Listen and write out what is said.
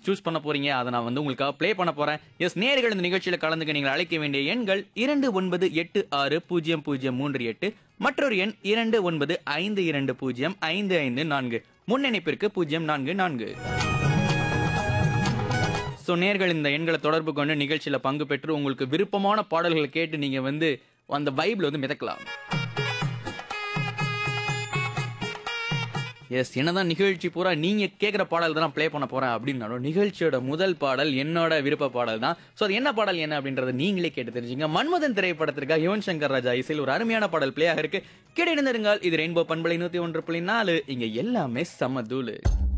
choose பண்ண போறீங்க அதை நான் வந்து உங்களுக்காக ப்ளே பண்ண போறேன் எஸ் நேர்கள் இந்த நிகழ்ச்சியில் கலந்துக்க நீங்கள் அழைக்க வேண்டிய எண்கள் இரண்டு ஒன்பது எட்டு ஆறு பூஜ்ஜியம் பூஜ்ஜியம் மூன்று எட்டு மற்றொரு எண் இரண்டு ஒன்பது ஐந்து இரண்டு பூஜ்ஜியம் ஐந்து ஐந்து நான்கு முன்னிணைப்பிற்கு பூஜ்ஜியம் நான்கு நான்கு ஸோ நேர்கள் இந்த எண்களை தொடர்பு கொண்டு நிகழ்ச்சியில் பங்கு பெற்று உங்களுக்கு விருப்பமான பாடல்களை கேட்டு நீங்கள் வந்து அந்த வைப்ல வந்து மிதக்கலாம் எஸ் என்னதான் நிகழ்ச்சி பூரா நீங்க கேட்குற பாடல் தான் ப்ளே பண்ண போறேன் அப்படின்னாலும் நிகழ்ச்சியோட முதல் பாடல் என்னோட விருப்ப பாடல் தான் ஸோ அது என்ன பாடல் என்ன அப்படின்றத நீங்களே கேட்டு தெரிஞ்சுங்க மன்மதன் திரைப்படத்திற்காக யுவன் சங்கர் ராஜா இசையில் ஒரு அருமையான பாடல் பிளே ஆக இருக்கு கிடைந்திருங்கள் இது ரெயின்போ பண்பலை நூத்தி ஒன்று புள்ளி நாலு இங்க எல்லாமே சமதூளு